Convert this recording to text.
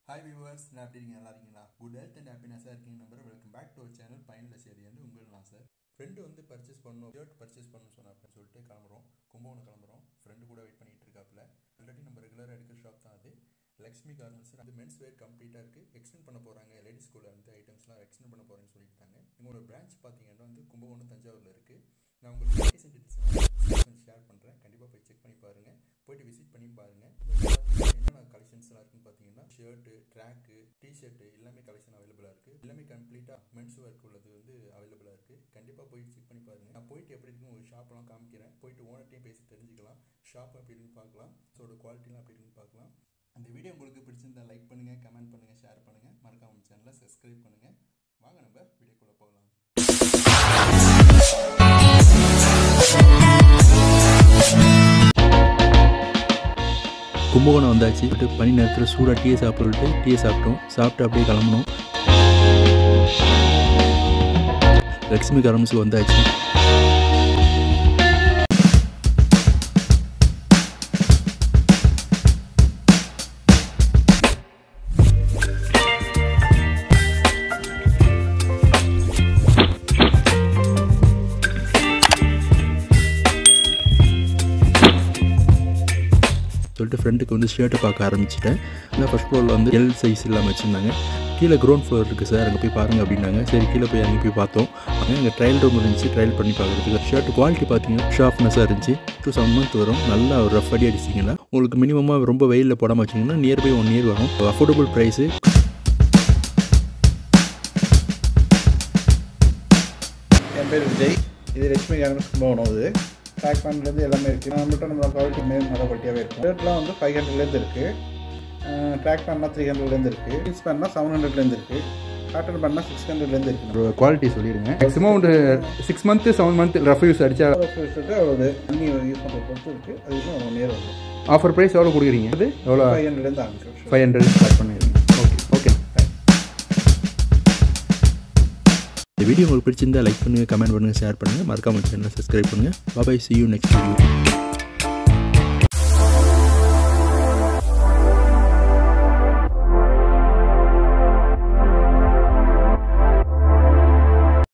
hi viewers நான் எப்படி இருக்கீங்க நல்லா இருக்கீங்களா குட் ஹெல்த் அண்ட் ஹாப்பினஸாக இருக்கீங்க number welcome back to our channel பயனில் சேதி வந்து உங்கள் நான் சார் ஃப்ரெண்டு வந்து பர்ச்சேஸ் பண்ணணும் ஷர்ட் பர்ச்சேஸ் பண்ணணும்னு சொன்னா அப்படின்னு சொல்லிட்டு கிளம்புறோம் கும்பகோணம் கிளம்புறோம் ஃப்ரெண்டு கூட வெயிட் பண்ணிட்டு இருக்காப்புல ஆல்ரெடி நம்ம ரெகுலராக எடுக்கிற ஷாப் தான் அது லக்ஷ்மி கார்மெண்ட்ஸ் அது மென்ஸ் வேர் கம்ப்ளீட்டாக இருக்குது எக்ஸ்டெண்ட் பண்ண போகிறாங்க லேடிஸ் ஸ்கூலில் வந்து ஐட்டம்ஸ்லாம் எக்ஸ்டெண்ட் பண்ண போகிறேன்னு சொல்லியிருக்காங்க இவங்களோட பிரான்ச் பார்த்தீங்கன்னா வந்து கும்பகோணம் தஞ்சாவூரில் இருக்குது நான் உங்களுக்கு லொக்கேஷன் டீட்டெயில்ஸ் ஷேர் பண்ணுறேன் கண்டிப்பாக போய் செக் பண்ணி பாருங்கள் போயிட்டு விசிட் பண்ணி பாருங்கள் என்னென்ன கலெக்ஷன்ஸ்லாம் இருக்குன்னு பார்த்தீங்கன்னா ஷர்ட்டு ட்ராக்கு டிஷர்ட்டு எல்லாமே கலெக்ஷன் அவைலபிளாக இருக்குது எல்லாமே கம்ப்ளீட்டாக மென்ஸ் ஒர்க் உள்ளது வந்து அவைலபிளாக இருக்குது கண்டிப்பாக போய் செக் பண்ணி பாருங்கள் நான் போயிட்டு எப்படி இருக்குன்னு ஒரு ஷாப்லாம் காமிக்கிறேன் போயிட்டு ஓனர்ட்டையும் பேசி தெரிஞ்சுக்கலாம் ஷாப் எப்படி இருக்குன்னு பார்க்கலாம் ஸோட குவாலிட்டிலாம் எப்படி இருக்குன்னு பார்க்கலாம் அந்த வீடியோ உங்களுக்கு பிடிச்சிருந்தா லைக் பண்ணுங்கள் கமெண்ட் பண்ணுங்கள் ஷேர் பண்ணுங்கள் மறக்காம சேனலை சப்ஸ்கிரைப் பண்ணுங்கள் வாங்க நம்ம வீடியோக்குள்ளே போகலாம் கும்பகோணம் வந்தாச்சு போட்டு பனி நேரத்தில் சூடாக டீயை சாப்பிட்டுட்டு டீயை சாப்பிட்டோம் சாப்பிட்டு அப்படியே கிளம்பணும் லக்ஷ்மி கார்மெண்ட்ஸுக்கு வந்தாச்சு சொல்லிட்டு ஃப்ரெண்டுக்கு வந்து ஷர்ட்டை பார்க்க ஆரம்பிச்சிட்டேன் ஆனால் ஃபஸ்ட் ஃப்ளோரில் வந்து எல் சைஸ் இல்லாமல் வச்சுருந்தாங்க கீழே க்ரௌண்ட் ஃப்ளோர் இருக்குது சார் அங்கே போய் பாருங்கள் அப்படின்னாங்க சரி கீழே போய் அங்கே போய் பார்த்தோம் அங்கே அங்கே ட்ரையல் ரூம் இருந்துச்சு ட்ரையல் பண்ணி பார்க்குறதுக்கு ஷர்ட் குவாலிட்டி பார்த்தீங்கன்னா ஷார்ப்னஸாக இருந்துச்சு டூ செவன் மந்த் வரும் நல்லா ஒரு ரஃப் அடி அடிச்சிங்கன்னா உங்களுக்கு மினிமமாக ரொம்ப வெயிலில் போடாமல் வச்சிங்கன்னா நியர்பை ஒன் இயர் வரும் அஃபோர்டபுள் ப்ரைஸு என் பேர் விஜய் இது லட்சுமி கார்மெண்ட்ஸ் கும்பகோணம் இது பேக் பண்ணுறது எல்லாமே இருக்குது நம்மகிட்ட நம்ம குவாலிட்டி மேல் நல்ல குவாலிட்டியாகவே இருக்கும் ஷர்ட்லாம் வந்து ஃபைவ் ஹண்ட்ரட்லேருந்து இருக்குது ட்ராக் பண்ணால் த்ரீ ஹண்ட்ரட்லேருந்து இருக்குது ஜீன்ஸ் பண்ணால் செவன் ஹண்ட்ரட்லேருந்து இருக்குது காட்டன் பண்ணால் சிக்ஸ் ஹண்ட்ரட்லேருந்து இருக்குது குவாலிட்டி சொல்லிடுங்க மேக்ஸிமம் ஒரு six month seven month rough use அடிச்சா வச்சுட்டு ஒரு தண்ணி யூஸ் பண்ணுற பொறுத்து இருக்குது அது இன்னும் ஒன் இயர் வரும் ஆஃபர் ப்ரைஸ் எவ்வளோ கொடுக்குறீங்க அது எவ்வளோ ஃபைவ் ஹண்ட்ரட்லேருந்து ஆரம்பிச்சு ஃபைவ் ஹண்ட்ரட் ஸ்டார்ட் பண்ணிடுங்க ஓகே ஓகே இந்த வீடியோ உங்களுக்கு பிடிச்சிருந்தா லைக் பண்ணுங்கள் கமெண்ட் பண்ணுங்கள் ஷேர் பண்ணுங்கள் மறக்காமல் சேனலை சப்ஸ்கிரைப் பண்ணுங்கள் bye bye see you next video